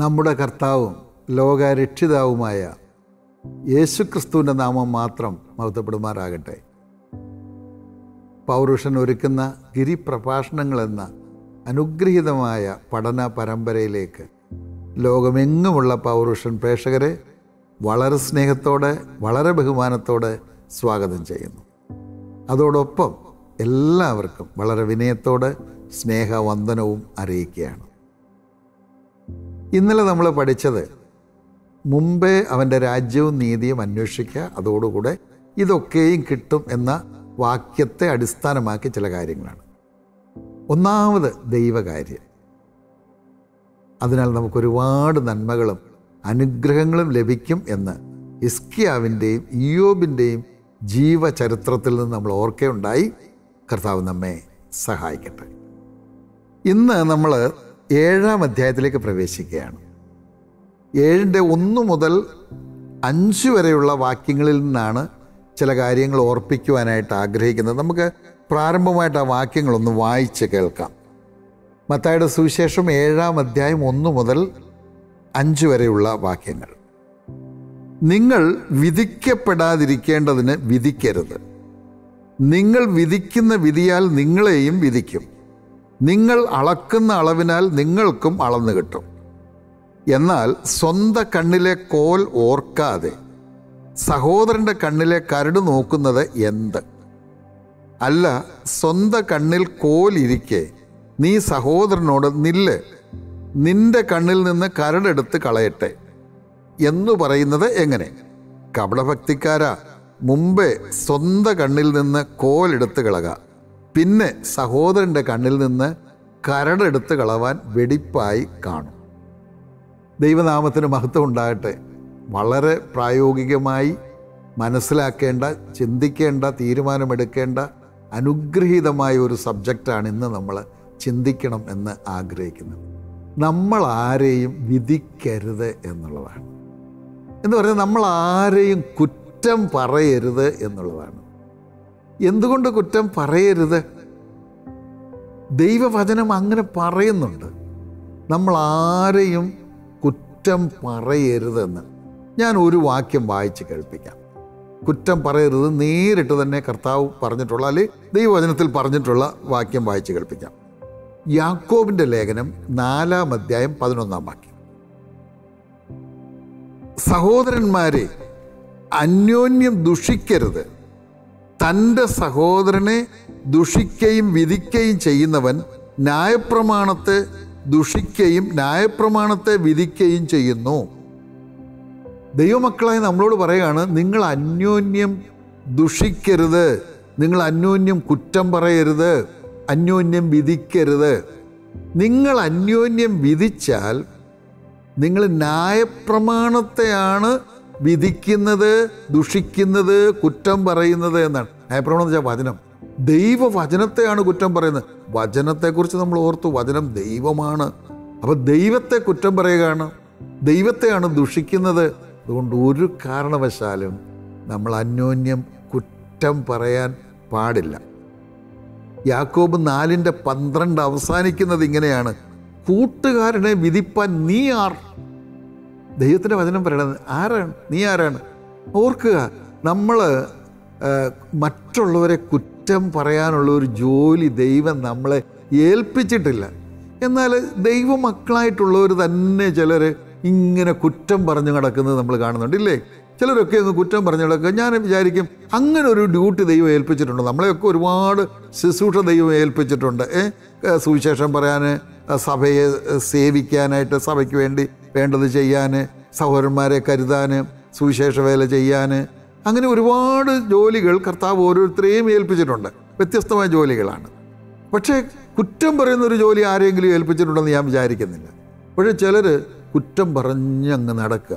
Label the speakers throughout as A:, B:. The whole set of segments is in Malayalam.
A: നമ്മുടെ കർത്താവും ലോകരക്ഷിതാവുമായ യേശുക്രിസ്തുവിൻ്റെ നാമം മാത്രം മഹത്വപ്പെടുമാറാകട്ടെ പൗരുഷൻ ഒരുക്കുന്ന ഗിരിപ്രഭാഷണങ്ങൾ എന്ന അനുഗ്രഹീതമായ പഠന പരമ്പരയിലേക്ക് ലോകമെങ്ങുമുള്ള പൗരുഷൻ പ്രേക്ഷകരെ വളരെ സ്നേഹത്തോടെ വളരെ ബഹുമാനത്തോടെ സ്വാഗതം ചെയ്യുന്നു അതോടൊപ്പം എല്ലാവർക്കും വളരെ വിനയത്തോടെ സ്നേഹവന്ദനവും അറിയിക്കുകയാണ് ഇന്നലെ നമ്മൾ പഠിച്ചത് മുമ്പേ അവൻ്റെ രാജ്യവും നീതിയും അന്വേഷിക്കുക അതോടുകൂടെ ഇതൊക്കെയും കിട്ടും എന്ന വാക്യത്തെ അടിസ്ഥാനമാക്കി ചില കാര്യങ്ങളാണ് ഒന്നാമത് ദൈവകാര്യം അതിനാൽ നമുക്കൊരുപാട് നന്മകളും അനുഗ്രഹങ്ങളും ലഭിക്കും എന്ന് ഇസ്കിയാവിൻ്റെയും ഇയോബിൻ്റെയും ജീവചരിത്രത്തിൽ നിന്ന് നമ്മൾ ഓർക്കുകയുണ്ടായി കർത്താവ് നമ്മെ സഹായിക്കട്ടെ ഇന്ന് നമ്മൾ ഏഴാം അധ്യായത്തിലേക്ക് പ്രവേശിക്കുകയാണ് ഏഴിൻ്റെ ഒന്ന് മുതൽ അഞ്ച് വരെയുള്ള വാക്യങ്ങളിൽ നിന്നാണ് ചില കാര്യങ്ങൾ ഓർപ്പിക്കുവാനായിട്ട് ആഗ്രഹിക്കുന്നത് നമുക്ക് പ്രാരംഭമായിട്ട് ആ വാക്യങ്ങളൊന്ന് വായിച്ച് കേൾക്കാം മത്തായുടെ സുവിശേഷം ഏഴാം അധ്യായം ഒന്ന് മുതൽ അഞ്ച് വരെയുള്ള വാക്യങ്ങൾ നിങ്ങൾ വിധിക്കപ്പെടാതിരിക്കേണ്ടതിന് വിധിക്കരുത് നിങ്ങൾ വിധിക്കുന്ന വിധിയാൽ നിങ്ങളെയും വിധിക്കും നിങ്ങൾ അളക്കുന്ന അളവിനാൽ നിങ്ങൾക്കും അളന്നു കിട്ടും എന്നാൽ സ്വന്ത കണ്ണിലെ കോൽ ഓർക്കാതെ സഹോദരൻ്റെ കണ്ണിലെ കരട് നോക്കുന്നത് എന്ത് അല്ല സ്വന്ത കണ്ണിൽ കോലിരിക്കെ നീ സഹോദരനോട് നില്ല് നിന്റെ കണ്ണിൽ നിന്ന് കരടെടുത്ത് കളയട്ടെ എന്നു പറയുന്നത് എങ്ങനെ കപടഭക്തിക്കാരാ മുമ്പേ സ്വന്ത കണ്ണിൽ നിന്ന് കോലെടുത്ത് കളക പിന്നെ സഹോദരൻ്റെ കണ്ണിൽ നിന്ന് കരടെടുത്ത് കളവാൻ വെടിപ്പായി കാണും ദൈവനാമത്തിന് മഹത്വം ഉണ്ടാകട്ടെ വളരെ പ്രായോഗികമായി മനസ്സിലാക്കേണ്ട ചിന്തിക്കേണ്ട തീരുമാനമെടുക്കേണ്ട അനുഗ്രഹീതമായ ഒരു സബ്ജക്റ്റാണ് ഇന്ന് നമ്മൾ ചിന്തിക്കണം എന്ന് ആഗ്രഹിക്കുന്നത് നമ്മൾ ആരെയും വിധിക്കരുത് എന്നുള്ളതാണ് എന്ന് പറഞ്ഞാൽ നമ്മൾ ആരെയും കുറ്റം പറയരുത് എന്നുള്ളതാണ് എന്തുകൊണ്ട് കുറ്റം പറയരുത് ദൈവവചനം അങ്ങനെ പറയുന്നുണ്ട് നമ്മൾ ആരെയും കുറ്റം പറയരുതെന്ന് ഞാൻ ഒരു വാക്യം വായിച്ച് കേൾപ്പിക്കാം കുറ്റം പറയരുത് നേരിട്ട് തന്നെ കർത്താവ് പറഞ്ഞിട്ടുള്ള അല്ലെങ്കിൽ ദൈവവചനത്തിൽ പറഞ്ഞിട്ടുള്ള വാക്യം വായിച്ച് കേൾപ്പിക്കാം യാക്കോബിൻ്റെ ലേഖനം നാലാം അധ്യായം പതിനൊന്നാം വാക്യം സഹോദരന്മാരെ അന്യോന്യം ദുഷിക്കരുത് തൻ്റെ സഹോദരനെ ദുഷിക്കുകയും വിധിക്കുകയും ചെയ്യുന്നവൻ ന്യായപ്രമാണത്തെ ദുഷിക്കുകയും ന്യായപ്രമാണത്തെ വിധിക്കുകയും ചെയ്യുന്നു ദൈവമക്കളായി നമ്മളോട് പറയുകയാണ് നിങ്ങൾ അന്യോന്യം ദുഷിക്കരുത് നിങ്ങൾ അന്യോന്യം കുറ്റം പറയരുത് അന്യോന്യം വിധിക്കരുത് നിങ്ങൾ അന്യോന്യം വിധിച്ചാൽ നിങ്ങൾ ന്യായപ്രമാണത്തെയാണ് വിധിക്കുന്നത് ദുഷിക്കുന്നത് കുറ്റം പറയുന്നത് എന്നാണ് ന്യായപ്രമാണം എന്ന് വെച്ചാൽ വചനം ദൈവവചനത്തെയാണ് കുറ്റം പറയുന്നത് വചനത്തെക്കുറിച്ച് നമ്മൾ ഓർത്തു വചനം ദൈവമാണ് അപ്പം ദൈവത്തെ കുറ്റം പറയുകയാണ് ദൈവത്തെയാണ് ദുഷിക്കുന്നത് അതുകൊണ്ട് ഒരു കാരണവശാലും നമ്മൾ അന്യോന്യം കുറ്റം പറയാൻ പാടില്ല യാക്കോബ് നാലിൻ്റെ പന്ത്രണ്ട് അവസാനിക്കുന്നത് ഇങ്ങനെയാണ് കൂട്ടുകാരനെ വിധിപ്പാൻ നീ ആർ ദൈവത്തിൻ്റെ വചനം പറയണത് ആരാണ് നീ ആരാണ് ഓർക്കുക നമ്മൾ മറ്റുള്ളവരെ കുറ്റം പറയാനുള്ള ഒരു ജോലി ദൈവം നമ്മളെ ഏൽപ്പിച്ചിട്ടില്ല എന്നാൽ ദൈവമക്കളായിട്ടുള്ളവർ തന്നെ ചിലർ ഇങ്ങനെ കുറ്റം പറഞ്ഞു കിടക്കുന്നത് നമ്മൾ കാണുന്നുണ്ട് ഇല്ലേ ചിലരൊക്കെ അങ്ങ് കുറ്റം പറഞ്ഞു കിടക്കുക ഞാൻ വിചാരിക്കും അങ്ങനെ ഒരു ഡ്യൂട്ടി ദൈവം ഏൽപ്പിച്ചിട്ടുണ്ട് നമ്മളെയൊക്കെ ഒരുപാട് ശുശ്രൂഷ ദൈവം ഏൽപ്പിച്ചിട്ടുണ്ട് ഏ സുവിശേഷം പറയാൻ സഭയെ സേവിക്കാനായിട്ട് സഭയ്ക്ക് വേണ്ടി വേണ്ടത് ചെയ്യാൻ സഹോദരന്മാരെ കരുതാൻ സുവിശേഷ വേല ചെയ്യാൻ അങ്ങനെ ഒരുപാട് ജോലികൾ കർത്താവ് ഓരോരുത്തരെയും ഏൽപ്പിച്ചിട്ടുണ്ട് വ്യത്യസ്തമായ ജോലികളാണ് പക്ഷേ കുറ്റം പറയുന്ന ഒരു ജോലി ആരെങ്കിലും ഏൽപ്പിച്ചിട്ടുണ്ടെന്ന് ഞാൻ വിചാരിക്കുന്നില്ല പക്ഷേ ചിലർ കുറ്റം പറഞ്ഞങ്ങ് നടക്കുക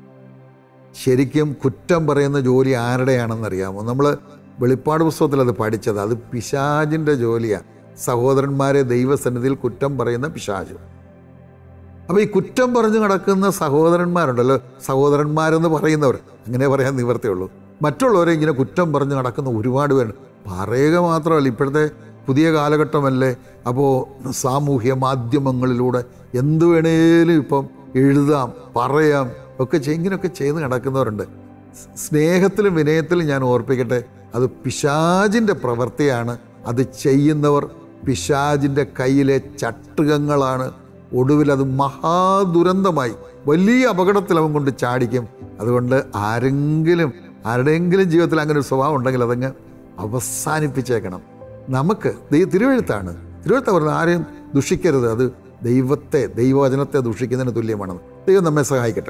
A: ശരിക്കും കുറ്റം പറയുന്ന ജോലി ആരുടെയാണെന്നറിയാമോ നമ്മൾ വെളിപ്പാട് പുസ്തകത്തിൽ അത് പഠിച്ചത് അത് പിശാജിൻ്റെ ജോലിയാണ് സഹോദരന്മാരെ ദൈവസന്നിധിയിൽ കുറ്റം പറയുന്ന പിശാജ് അപ്പോൾ ഈ കുറ്റം പറഞ്ഞു നടക്കുന്ന സഹോദരന്മാരുണ്ടല്ലോ സഹോദരന്മാരെന്ന് പറയുന്നവർ അങ്ങനെ പറയാൻ നിവർത്തിയുള്ളൂ മറ്റുള്ളവരെ ഇങ്ങനെ കുറ്റം പറഞ്ഞു നടക്കുന്ന ഒരുപാട് പേരുണ്ട് പറയുക മാത്രമല്ല ഇപ്പോഴത്തെ പുതിയ കാലഘട്ടമല്ലേ അപ്പോൾ സാമൂഹ്യ മാധ്യമങ്ങളിലൂടെ എന്ത് വേണേലും ഇപ്പം എഴുതാം പറയാം ഒക്കെ ചെയ്- ഇങ്ങനെയൊക്കെ ചെയ്ത് നടക്കുന്നവരുണ്ട് സ് സ്നേഹത്തിലും വിനയത്തിലും ഞാൻ ഓർപ്പിക്കട്ടെ അത് പിശാജിൻ്റെ പ്രവൃത്തിയാണ് അത് ചെയ്യുന്നവർ പിശാജിൻ്റെ കയ്യിലെ ചട്ടുകങ്ങളാണ് ഒടുവിൽ അത് മഹാദുരന്തമായി വലിയ അപകടത്തിൽ അവൻ കൊണ്ട് ചാടിക്കും അതുകൊണ്ട് ആരെങ്കിലും ആരുടെയെങ്കിലും ജീവിതത്തിൽ അങ്ങനെ ഒരു സ്വഭാവം ഉണ്ടെങ്കിൽ അതങ്ങ് അവസാനിപ്പിച്ചേക്കണം നമുക്ക് ദൈ- തിരുവഴുത്താണ് തിരുവഴുത്ത പറഞ്ഞത് ആരെയും ദുഷിക്കരുത് അത് ദൈവത്തെ ദൈവവചനത്തെ ദുഷിക്കുന്നതിന് തുല്യമാണെന്ന് ദൈവം നമ്മെ സഹായിക്കട്ടെ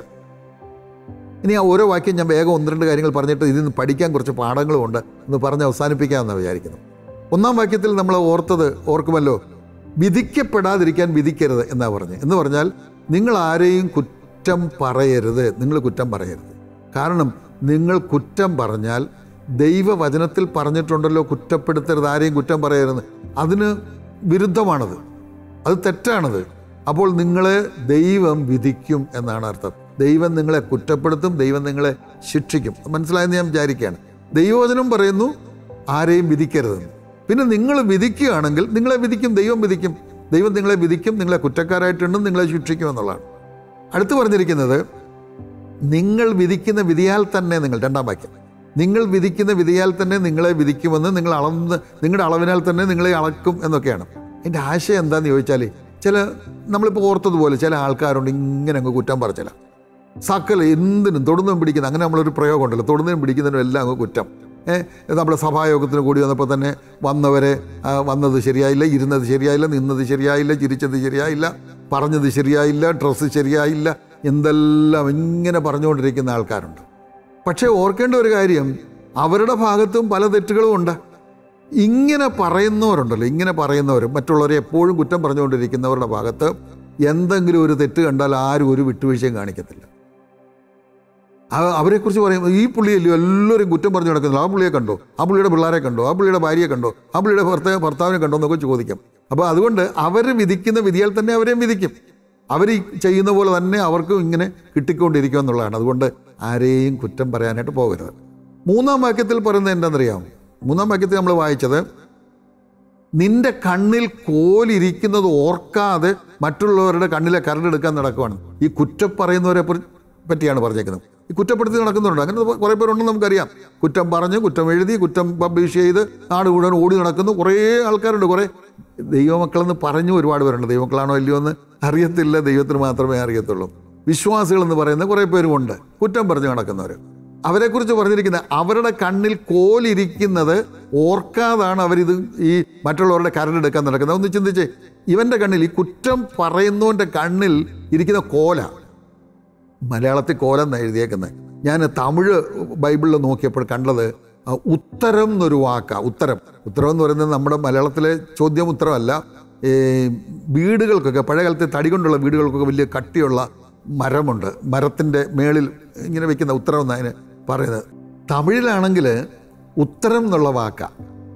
A: ഇനി ആ ഓരോ വാക്യം ഞാൻ വേഗം ഒന്ന് രണ്ട് കാര്യങ്ങൾ പറഞ്ഞിട്ട് ഇതിൽ നിന്ന് പഠിക്കാൻ കുറച്ച് പാഠങ്ങളുമുണ്ട് എന്ന് പറഞ്ഞ് അവസാനിപ്പിക്കാമെന്നാണ് വിചാരിക്കുന്നു ഒന്നാം വാക്യത്തിൽ നമ്മൾ ഓർത്തത് ഓർക്കുമല്ലോ വിധിക്കപ്പെടാതിരിക്കാൻ വിധിക്കരുത് എന്നാ പറഞ്ഞ് എന്ന് പറഞ്ഞാൽ നിങ്ങൾ ആരെയും കുറ്റം പറയരുത് നിങ്ങൾ കുറ്റം പറയരുത് കാരണം നിങ്ങൾ കുറ്റം പറഞ്ഞാൽ ദൈവവചനത്തിൽ പറഞ്ഞിട്ടുണ്ടല്ലോ കുറ്റപ്പെടുത്തരുത് ആരെയും കുറ്റം പറയരുത് അതിന് വിരുദ്ധമാണത് അത് തെറ്റാണത് അപ്പോൾ നിങ്ങളെ ദൈവം വിധിക്കും എന്നാണ് അർത്ഥം ദൈവം നിങ്ങളെ കുറ്റപ്പെടുത്തും ദൈവം നിങ്ങളെ ശിക്ഷിക്കും മനസ്സിലായെന്ന് ഞാൻ വിചാരിക്കുകയാണ് ദൈവവചനം പറയുന്നു ആരെയും വിധിക്കരുതെന്ന് പിന്നെ നിങ്ങൾ വിധിക്കുകയാണെങ്കിൽ നിങ്ങളെ വിധിക്കും ദൈവം വിധിക്കും ദൈവം നിങ്ങളെ വിധിക്കും നിങ്ങളെ കുറ്റക്കാരായിട്ടുണ്ടും നിങ്ങളെ ശിക്ഷിക്കും എന്നുള്ളതാണ് അടുത്ത് പറഞ്ഞിരിക്കുന്നത് നിങ്ങൾ വിധിക്കുന്ന വിധിയാൽ തന്നെ നിങ്ങൾ രണ്ടാം വാക്യം നിങ്ങൾ വിധിക്കുന്ന വിധിയാൽ തന്നെ നിങ്ങളെ വിധിക്കുമെന്ന് നിങ്ങൾ അളന്ന് നിങ്ങളുടെ അളവിനാൽ തന്നെ നിങ്ങളെ അളക്കും എന്നൊക്കെയാണ് അതിൻ്റെ ആശയം എന്താണെന്ന് ചോദിച്ചാൽ ചില നമ്മളിപ്പോൾ ഓർത്തതുപോലെ ചില ആൾക്കാരുണ്ട് ഇങ്ങനെ അങ്ങ് കുറ്റം പറച്ചില്ല സക്കല എന്തിനും തൊടുന്നതും പിടിക്കുന്ന അങ്ങനെ നമ്മളൊരു പ്രയോഗം ഉണ്ടല്ലോ തൊടുന്നതും പിടിക്കുന്നതിനും എല്ലാം അങ്ങ് കുറ്റം ഏഹ് നമ്മുടെ സഭായോഗത്തിന് കൂടി വന്നപ്പോൾ തന്നെ വന്നവരെ ആ, വന്നത് ശരിയായില്ല ഇരുന്നത് ശരിയായില്ല നിന്നത് ശരിയായില്ല ചിരിച്ചത് ശരിയായില്ല പറഞ്ഞത് ശരിയായില്ല ഡ്രസ്സ് ശരിയായില്ല എന്തെല്ലാം ഇങ്ങനെ പറഞ്ഞുകൊണ്ടിരിക്കുന്ന ആൾക്കാരുണ്ട് പക്ഷേ ഓർക്കേണ്ട ഒരു കാര്യം അവരുടെ ഭാഗത്തും പല തെറ്റുകളും ഉണ്ട് ഇങ്ങനെ പറയുന്നവരുണ്ടല്ലോ ഇങ്ങനെ പറയുന്നവർ മറ്റുള്ളവരെ എപ്പോഴും കുറ്റം പറഞ്ഞുകൊണ്ടിരിക്കുന്നവരുടെ ഭാഗത്ത് എന്തെങ്കിലും ഒരു തെറ്റ് കണ്ടാൽ ആരും ഒരു വിട്ടുവീഴ്ചയും കാണിക്കത്തില്ല ആ- അവരെക്കുറിച്ച് പറയും ഈ പുള്ളിയല്ലോ എല്ലാവരും കുറ്റം പറഞ്ഞു നടക്കുന്നില്ല ആ പുള്ളിയെ കണ്ടോ ആ പുള്ളിയുടെ പിള്ളേരെ കണ്ടോ ആ പുള്ളിയുടെ ഭാര്യയെ കണ്ടോ ആ പുള്ളിയുടെ ഭർത്താവ് ഭർത്താവിനെ കണ്ടോ എന്നൊക്കെ ചോദിക്കാം അപ്പോൾ അതുകൊണ്ട് അവർ വിധിക്കുന്ന വിധിയാൽ തന്നെ അവരെയും വിധിക്കും അവർ ചെയ്യുന്ന പോലെ തന്നെ അവർക്കും ഇങ്ങനെ കിട്ടിക്കൊണ്ടിരിക്കും എന്നുള്ളതാണ് അതുകൊണ്ട് ആരെയും കുറ്റം പറയാനായിട്ട് പോകരുത് മൂന്നാം വാക്യത്തിൽ പറയുന്നത് എന്താണെന്നറിയാം മൂന്നാം വാക്യത്തിൽ നമ്മൾ വായിച്ചത് നിന്റെ കണ്ണിൽ കോലിരിക്കുന്നത് ഓർക്കാതെ മറ്റുള്ളവരുടെ കണ്ണിലെ കരടെടുക്കാൻ നടക്കുവാണ് ഈ കുറ്റം പറയുന്നവരെ പറ്റി- പറ്റിയാണ് പറഞ്ഞേക്കുന്നത് ഈ കുറ്റപ്പെടുത്തി നടക്കുന്നുണ്ട് അങ്ങനെ കുറേ പേരുണ്ടെന്ന് നമുക്കറിയാം കുറ്റം പറഞ്ഞ് കുറ്റം എഴുതി കുറ്റം പബ്ലിഷ് ചെയ്ത് നാട് മുഴുവൻ ഓടി നടക്കുന്നു കുറേ ആൾക്കാരുണ്ട് കുറേ ദൈവമക്കളെന്ന് പറഞ്ഞു ഒരുപാട് പേരുണ്ട് ദൈവമക്കളാണോ അല്ലയോ എന്ന് അറിയത്തില്ല ദൈവത്തിന് മാത്രമേ അറിയത്തുള്ളൂ വിശ്വാസികൾ എന്ന് പറയുന്ന കുറേ പേരുമുണ്ട് കുറ്റം പറഞ്ഞു നടക്കുന്നവർ അവരെക്കുറിച്ച് പറഞ്ഞിരിക്കുന്നത് അവരുടെ കണ്ണിൽ കോലിരിക്കുന്നത് ഓർക്കാതാണ് അവരിത് ഈ മറ്റുള്ളവരുടെ കരടെടുക്കാൻ നടക്കുന്നത് ഒന്ന് ചിന്തിച്ചേ ഇവന്റെ കണ്ണിൽ ഈ കുറ്റം പറയുന്നവന്റെ കണ്ണിൽ ഇരിക്കുന്ന കോല മലയാളത്തിൽ കോലം എന്നാണ് എഴുതിയേക്കുന്നത് ഞാൻ തമിഴ് ബൈബിളിൽ നോക്കിയപ്പോൾ കണ്ടത് ആ, ഉത്തരം എന്നൊരു വാക്കാണ് ഉത്തരം ഉത്തരം എന്ന് പറയുന്നത് നമ്മുടെ മലയാളത്തിലെ ചോദ്യം ഉത്തരമല്ല ഈ വീടുകൾക്കൊക്കെ പഴയ കാലത്തെ തടി കൊണ്ടുള്ള വീടുകൾക്കൊക്കെ വലിയ കട്ടിയുള്ള മരമുണ്ട് മരത്തിൻ്റെ മേളിൽ ഇങ്ങനെ വെക്കുന്ന ഉത്തരം എന്നാണ് അതിന് പറയുന്നത് തമിഴിലാണെങ്കിൽ ഉത്തരം എന്നുള്ള വാക്കാണ്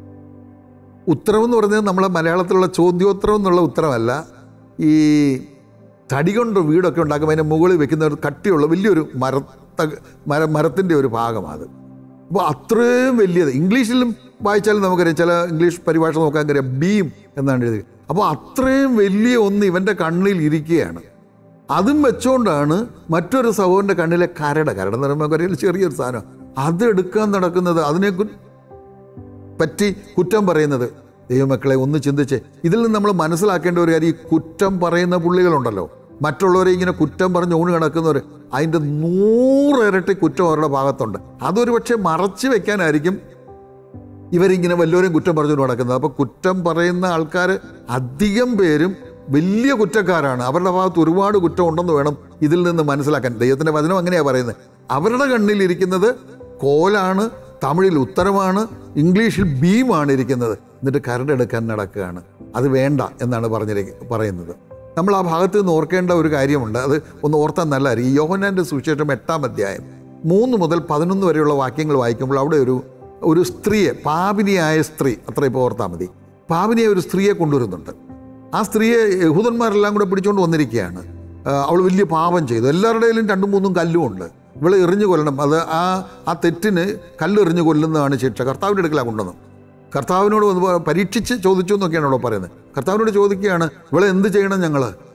A: ഉത്തരം എന്ന് പറഞ്ഞത് നമ്മളെ മലയാളത്തിലുള്ള ചോദ്യോത്തരം എന്നുള്ള ഉത്തരമല്ല ഈ തടി കൊണ്ട് വീടൊക്കെ ഉണ്ടാക്കുമ്പോൾ അതിൻ്റെ മുകളിൽ വെക്കുന്ന ഒരു കട്ടിയുള്ള വലിയൊരു മരത്ത മര മരത്തിൻ്റെ ഒരു ഭാഗമാണ് അത് അപ്പോൾ അത്രയും വലിയത് ഇംഗ്ലീഷിലും വായിച്ചാലും നമുക്കറിയാം ചില ഇംഗ്ലീഷ് പരിഭാഷ നോക്കാൻ കഴിയാം ബീം എന്നാണ് എഴുതി അപ്പോൾ അത്രയും വലിയ ഒന്ന് ഇവൻ്റെ കണ്ണിൽ ഇരിക്കുകയാണ് അതും വെച്ചുകൊണ്ടാണ് മറ്റൊരു സഹോദരൻ്റെ കണ്ണിലെ കരട് കരട് എന്ന് പറയുമ്പോൾ നമുക്കറിയാം ചെറിയൊരു സാധനം അതെടുക്കാൻ നടക്കുന്നത് അതിനെ കു- പറ്റി കുറ്റം പറയുന്നത് ദൈവമക്കളെ ഒന്ന് ചിന്തിച്ച് ഇതിൽ നിന്ന് നമ്മൾ മനസ്സിലാക്കേണ്ട ഒരു കാര്യം ഈ കുറ്റം പറയുന്ന പുള്ളികളുണ്ടല്ലോ മറ്റുള്ളവരെ ഇങ്ങനെ കുറ്റം പറഞ്ഞ് ഊണ് കിടക്കുന്നവർ അതിൻ്റെ നൂറിരട്ടി കുറ്റം അവരുടെ ഭാഗത്തുണ്ട് അതൊരു പക്ഷേ മറച്ചു വെക്കാനായിരിക്കും ഇവരിങ്ങനെ വല്ലവരും കുറ്റം പറഞ്ഞുകൊണ്ട് നടക്കുന്നത് അപ്പോൾ കുറ്റം പറയുന്ന ആൾക്കാർ അധികം പേരും വലിയ കുറ്റക്കാരാണ് അവരുടെ ഭാഗത്ത് ഒരുപാട് കുറ്റം ഉണ്ടെന്ന് വേണം ഇതിൽ നിന്ന് മനസ്സിലാക്കാൻ ദൈവത്തിൻ്റെ വചനം അങ്ങനെയാണ് പറയുന്നത് അവരുടെ കണ്ണിൽ ഇരിക്കുന്നത് കോലാണ് തമിഴിൽ ഉത്തരമാണ് ഇംഗ്ലീഷിൽ ബീമാണ് ഇരിക്കുന്നത് എന്നിട്ട് കരടെടുക്കാൻ നടക്കുകയാണ് അത് വേണ്ട എന്നാണ് പറഞ്ഞിരിക്ക പറയുന്നത് നമ്മൾ ആ ഭാഗത്ത് നിന്ന് ഓർക്കേണ്ട ഒരു കാര്യമുണ്ട് അത് ഒന്ന് ഓർത്താൻ നല്ലതായിരിക്കും ഈ യോഹനാൻ്റെ സുവിശേഷം എട്ടാം അധ്യായം മൂന്ന് മുതൽ പതിനൊന്ന് വരെയുള്ള വാക്യങ്ങൾ വായിക്കുമ്പോൾ അവിടെ ഒരു ഒരു സ്ത്രീയെ പാപിനിയായ സ്ത്രീ അത്ര ഇപ്പോൾ ഓർത്താൽ മതി പാപിനിയെ ഒരു സ്ത്രീയെ കൊണ്ടുവരുന്നുണ്ട് ആ സ്ത്രീയെ യഹൂദന്മാരെല്ലാം കൂടെ പിടിച്ചുകൊണ്ട് വന്നിരിക്കുകയാണ് അവൾ വലിയ പാപം ചെയ്തു എല്ലാവരുടെയിലും രണ്ടും മൂന്നും കല്ലും ഉണ്ട് ഇവളെ എറിഞ്ഞു കൊല്ലണം അത് ആ ആ തെറ്റിന് കല്ലെറിഞ്ഞു കൊല്ലുന്നതാണ് ശിക്ഷ കർത്താവിൻ്റെ അടുക്കലാണ് കൊണ്ടുവന്നത് കർത്താവിനോട് വന്ന് പ- പരീക്ഷിച്ച് ചോദിച്ചു എന്നൊക്കെയാണ് അവിടെ പറയുന്നത് കർത്താവിനോട് ചോദിക്കുകയാണ് ഇവളെ എന്ത് ചെയ്യണം ഞങ്ങൾ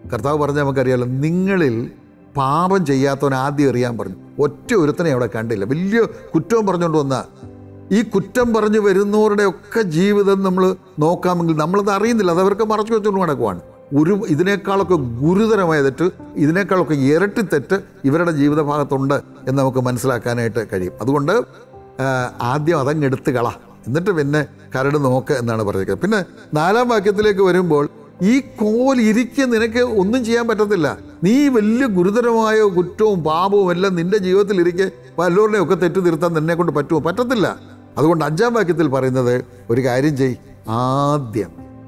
A: കർത്താവ് പറഞ്ഞ നമുക്കറിയാലോ നിങ്ങളിൽ പാപം ചെയ്യാത്തവൻ ആദ്യം എറിയാൻ പറഞ്ഞു ഒറ്റ ഒരുത്തനെ അവിടെ കണ്ടില്ല വലിയ കുറ്റവും പറഞ്ഞുകൊണ്ട് വന്ന ഈ കുറ്റം പറഞ്ഞു വരുന്നവരുടെ ഒക്കെ ജീവിതം നമ്മൾ നോക്കാമെങ്കിൽ നമ്മളത് അറിയുന്നില്ല അത് അവർക്ക് മറച്ചു വെച്ചുകൊണ്ട് നടക്കുവാണ് ഒരു ഇതിനേക്കാളൊക്കെ ഗുരുതരമായ തെറ്റ് ഇതിനേക്കാളൊക്കെ ഇരട്ടി തെറ്റ് ഇവരുടെ ജീവിത ഭാഗത്തുണ്ട് എന്ന് നമുക്ക് മനസ്സിലാക്കാനായിട്ട് കഴിയും അതുകൊണ്ട് ആ, ആദ്യം അതങ്ങ് എടുത്ത് കള എന്നിട്ട് പിന്നെ കരട് നോക്ക് എന്നാണ് പറഞ്ഞിരിക്കുന്നത് പിന്നെ നാലാം വാക്യത്തിലേക്ക് വരുമ്പോൾ ഈ കോൽ ഇരിക്കെ നിനക്ക് ഒന്നും ചെയ്യാൻ പറ്റത്തില്ല നീ വലിയ ഗുരുതരമായ കുറ്റവും പാപവും എല്ലാം നിന്റെ ജീവിതത്തിൽ ഇരിക്കെ വല്ലവരുടെയും ഒക്കെ തെറ്റ് തിരുത്താൻ നിന്നെ കൊണ്ട് പറ്റുമോ പറ്റത്തില്ല അതുകൊണ്ട് അഞ്ചാം വാക്യത്തിൽ പറയുന്നത് ഒരു കാര്യം ചെയ് ആദ്യം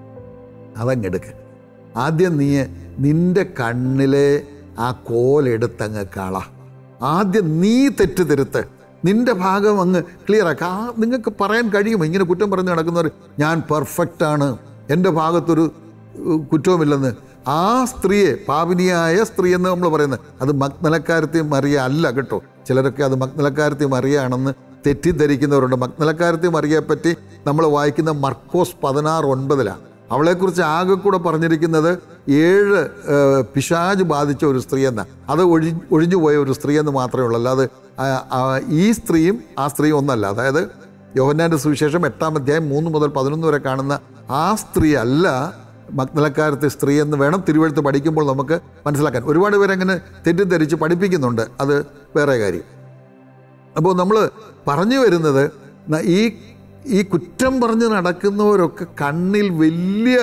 A: അതങ്ങെടുക്ക ആദ്യം നീ നിന്റെ കണ്ണിലെ ആ കോലെടുത്തങ്ങ് കള ആദ്യം നീ തെറ്റ് തിരുത്ത് നിന്റെ ഭാഗം അങ്ങ് ക്ലിയർ ആക്കുക ആ നിങ്ങൾക്ക് പറയാൻ കഴിയുമോ ഇങ്ങനെ കുറ്റം പറഞ്ഞ് നടക്കുന്നവർ ഞാൻ പെർഫെക്റ്റ് ആണ് എൻ്റെ ഭാഗത്തൊരു ഏഹ്, കുറ്റവുമില്ലെന്ന് ആ സ്ത്രീയെ പാപിനിയായ സ്ത്രീ എന്ന് നമ്മൾ പറയുന്നത് അത് മഗ്നലക്കാരത്തെ മറിയ അല്ല കേട്ടോ ചിലരൊക്കെ അത് മഗ്നലക്കാരത്തെ മറിയാണെന്ന് തെറ്റിദ്ധരിക്കുന്നവരുണ്ട് മഗ്നലക്കാരത്തെ മറിയെപ്പറ്റി നമ്മൾ വായിക്കുന്ന മർക്കോസ് പതിനാറ് ഒൻപതിലാണ് അവളെക്കുറിച്ച് ആകെ കൂടെ പറഞ്ഞിരിക്കുന്നത് ഏഴ് ഏഹ്, പിശാജ് ബാധിച്ച ഒരു സ്ത്രീ എന്ന അത് ഒഴി ഒഴിഞ്ഞു പോയ ഒരു സ്ത്രീ എന്ന് മാത്രമേ ഉള്ളൂ അല്ലാതെ ആ, ആ, ഈ സ്ത്രീയും ആ സ്ത്രീയും ഒന്നല്ല അതായത് യോഹന്നാന്റെ സുവിശേഷം എട്ടാം അധ്യായം മൂന്ന് മുതൽ പതിനൊന്ന് വരെ കാണുന്ന ആ സ്ത്രീ അല്ല മഗ്നലക്കാരത്തെ സ്ത്രീ എന്ന് വേണം തിരുവഴുത്ത് പഠിക്കുമ്പോൾ നമുക്ക് മനസ്സിലാക്കാൻ ഒരുപാട് പേരങ്ങനെ തെറ്റിദ്ധരിച്ച് പഠിപ്പിക്കുന്നുണ്ട് അത് വേറെ കാര്യം അപ്പോൾ നമ്മൾ പറഞ്ഞു വരുന്നത് ന- ഈ ഈ കുറ്റം പറഞ്ഞ് നടക്കുന്നവരൊക്കെ കണ്ണിൽ വലിയ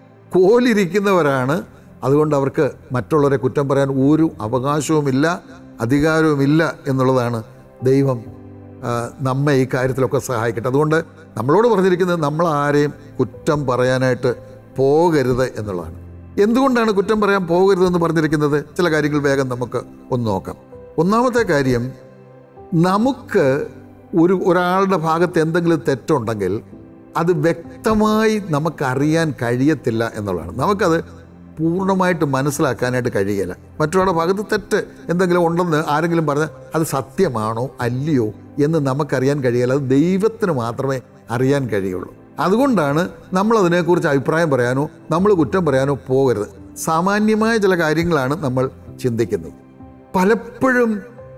A: കോലിരിക്കുന്നവരാണ് അതുകൊണ്ട് അവർക്ക് മറ്റുള്ളവരെ കുറ്റം പറയാൻ ഒരു അവകാശവുമില്ല അധികാരവുമില്ല എന്നുള്ളതാണ് ദൈവം ആ, നമ്മെ ഈ കാര്യത്തിലൊക്കെ സഹായിക്കട്ടെ അതുകൊണ്ട് നമ്മളോട് പറഞ്ഞിരിക്കുന്നത് നമ്മൾ ആരെയും കുറ്റം പറയാനായിട്ട് പോകരുത് എന്നുള്ളതാണ് എന്തുകൊണ്ടാണ് കുറ്റം പറയാൻ പോകരുതെന്ന് പറഞ്ഞിരിക്കുന്നത് ചില കാര്യങ്ങൾ വേഗം നമുക്ക് ഒന്ന് നോക്കാം ഒന്നാമത്തെ കാര്യം നമുക്ക് ഒരു ഒരാളുടെ ഭാഗത്ത് എന്തെങ്കിലും തെറ്റുണ്ടെങ്കിൽ അത് വ്യക്തമായി നമുക്കറിയാൻ കഴിയത്തില്ല എന്നുള്ളതാണ് നമുക്കത് പൂർണ്ണമായിട്ട് മനസ്സിലാക്കാനായിട്ട് കഴിയില്ല മറ്റൊരാളുടെ ഭാഗത്ത് തെറ്റ് എന്തെങ്കിലും ഉണ്ടെന്ന് ആരെങ്കിലും പറഞ്ഞാൽ അത് സത്യമാണോ അല്ലയോ എന്ന് നമുക്കറിയാൻ കഴിയില്ല അത് ദൈവത്തിന് മാത്രമേ അറിയാൻ കഴിയുള്ളൂ അതുകൊണ്ടാണ് നമ്മൾ അതിനെക്കുറിച്ച് അഭിപ്രായം പറയാനോ നമ്മൾ കുറ്റം പറയാനോ പോകരുത് സാമാന്യമായ ചില കാര്യങ്ങളാണ് നമ്മൾ ചിന്തിക്കുന്നത് പലപ്പോഴും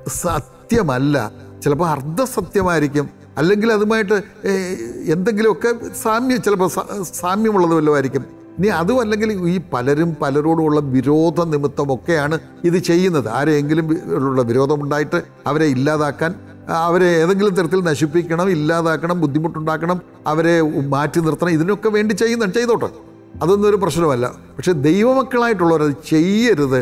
A: സത്യമല്ല ചിലപ്പോൾ അർദ്ധസത്യമായിരിക്കും അല്ലെങ്കിൽ അതുമായിട്ട് ഏഹ്, എന്തെങ്കിലുമൊക്കെ സാമ്യം ചിലപ്പോൾ സ- സാമ്യമുള്ളത് വല്ലതും ആയിരിക്കും ഇനി അതും അല്ലെങ്കിൽ ഈ പലരും പലരോടുമുള്ള വിരോധ നിമിത്തമൊക്കെയാണ് ഇത് ചെയ്യുന്നത് ആരെങ്കിലും വി- ഉള്ള വിരോധമുണ്ടായിട്ട് അവരെ ഇല്ലാതാക്കാൻ ആ, അവരെ ഏതെങ്കിലും തരത്തിൽ നശിപ്പിക്കണം ഇല്ലാതാക്കണം ബുദ്ധിമുട്ടുണ്ടാക്കണം അവരെ മാറ്റി നിർത്തണം ഇതിനൊക്കെ വേണ്ടി ചെയ്യുന്നുണ്ട് ചെയ്തോട്ടെ അതൊന്നും ഒരു പ്രശ്നമല്ല പക്ഷെ ദൈവമക്കളായിട്ടുള്ളവർ അത് ചെയ്യരുത്